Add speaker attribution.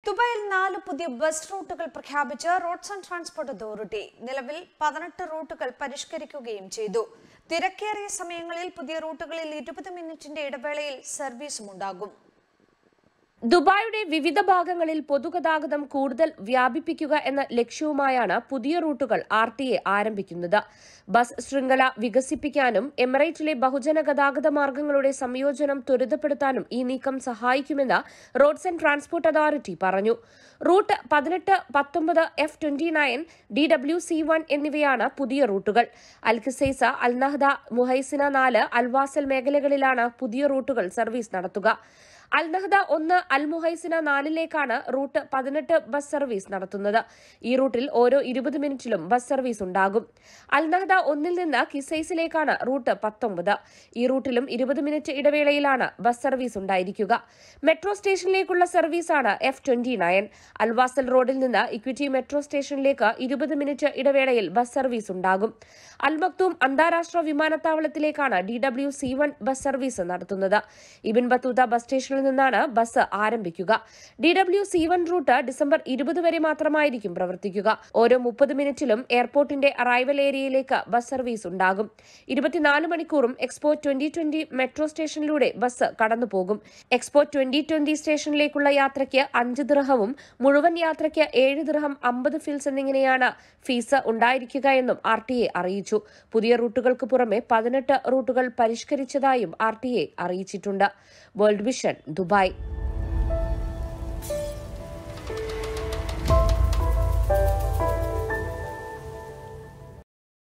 Speaker 1: ദുബായിൽ നാല് പുതിയ ബസ് റൂട്ടുകൾ പ്രഖ്യാപിച്ച് റോഡ്സ് ആൻഡ് ട്രാൻസ്പോർട്ട് അതോറിറ്റി നിലവിൽ പതിനെട്ട് റൂട്ടുകൾ പരിഷ്കരിക്കുകയും ചെയ്തു തിരക്കേറിയ സമയങ്ങളിൽ പുതിയ റൂട്ടുകളിൽ ഇരുപത് മിനിറ്റിന്റെ ഇടവേളയിൽ സർവീസും ഉണ്ടാകും
Speaker 2: ദുബായിയുടെ വിവിധ ഭാഗങ്ങളിൽ പൊതുഗതാഗതം കൂടുതൽ വ്യാപിപ്പിക്കുക എന്ന ലക്ഷ്യവുമായാണ് പുതിയ റൂട്ടുകൾ ആർ ടി എ ആരംഭിക്കുന്നത് ബസ് ശൃംഖല വികസിപ്പിക്കാനും എമിറേറ്റിലെ ബഹുജന ഗതാഗത മാർഗങ്ങളുടെ സംയോജനം ത്വരിതപ്പെടുത്താനും ഈ നീക്കം സഹായിക്കുമെന്ന് റോഡ്സ് ആൻഡ് ട്രാൻസ്പോർട്ട് അതോറിറ്റി പറഞ്ഞു റൂട്ട് പതിനെട്ട് പത്തൊമ്പത് F twenty nine D W C one എന്നിവയാണ് പുതിയ റൂട്ടുകൾ അൽഖിസൈസ അൽനഹദ മുഹൈസിന നാല് അൽവാസൽ മേഖലകളിലാണ് പുതിയ റൂട്ടുകൾ സർവീസ് നടത്തുക അൽനഹദ ഒന്ന് അൽമുഹൈസിന നാലിലേക്കാണ് റൂട്ട് പതിനെട്ട് ബസ് സർവീസ് നടത്തുന്നത് ഈ റൂട്ടിൽ ഓരോ ഇരുപത് മിനിറ്റിലും ബസ് സർവീസ് ഉണ്ടാകും അൽനഹദ ഒന്നിൽ നിന്ന് കിസൈസിലേക്കാണ് റൂട്ട് പത്തൊമ്പത് ഈ റൂട്ടിലും ഇരുപത് മിനിറ്റ് ഇടവേളയിലാണ് ബസ് സർവീസ് ഉണ്ടായിരിക്കുക മെട്രോ സ്റ്റേഷനിലേക്കുള്ള സർവീസാണ് എഫ് ട്വന്റി നയൻ അൽവാസൽ റോഡിൽ നിന്ന് ഇക്വിറ്റി മെട്രോ സ്റ്റേഷനിലേക്ക് ഇരുപത് മിനിറ്റ് ഇടവേളയിൽ ബസ് സർവീസ് ഉണ്ടാകും അൽമക്തൂം അന്താരാഷ്ട്ര വിമാനത്താവളത്തിലേക്കാണ് D W C one bus service നടത്തുന്നത് ഇബിൻ ബത്തൂത ബസ് സ്റ്റേഷനിൽ നിന്നാണ് ബസ് ആരംഭിക്കുക D W C one route December ഇരുപത് വരെ മാത്രമായിരിക്കും പ്രവർത്തിക്കുക ഓരോ മുപ്പത് മിനിറ്റിലും എയർപോർട്ടിന്റെ അറൈവൽ ഏരിയയിലേക്ക് ബസ് സർവീസ് ഉണ്ടാകും ഇരുപത്തിനാല് മണിക്കൂറും എക്സ്പോ ട്വന്റി ട്വന്റി മെട്രോ സ്റ്റേഷനിലൂടെ ബസ് കടന്നുപോകും എക്സ്പോ ട്വന്റി ട്വന്റി സ്റ്റേഷനിലേക്കുള്ള യാത്രയ്ക്ക് അഞ്ച് ദിർഹവും മുഴുവൻ യാത്രയ്ക്ക് ഏഴ് ദിർഹം അമ്പത് ഫിൽസ് എന്നിങ്ങനെയാണ് ഫീസ് ഉണ്ടായിരിക്കുക എന്നും ആർ ടി എ അറിയിച്ചു പുതിയ റൂട്ടുകൾക്ക് പുറമെ പതിനെട്ട് റൂട്ടുകൾ പരിഷ്കരിച്ചതായും ആർ ടി എ അറിയിച്ചിട്ടുണ്ട് വേൾഡ് വിഷൻ ദുബായ്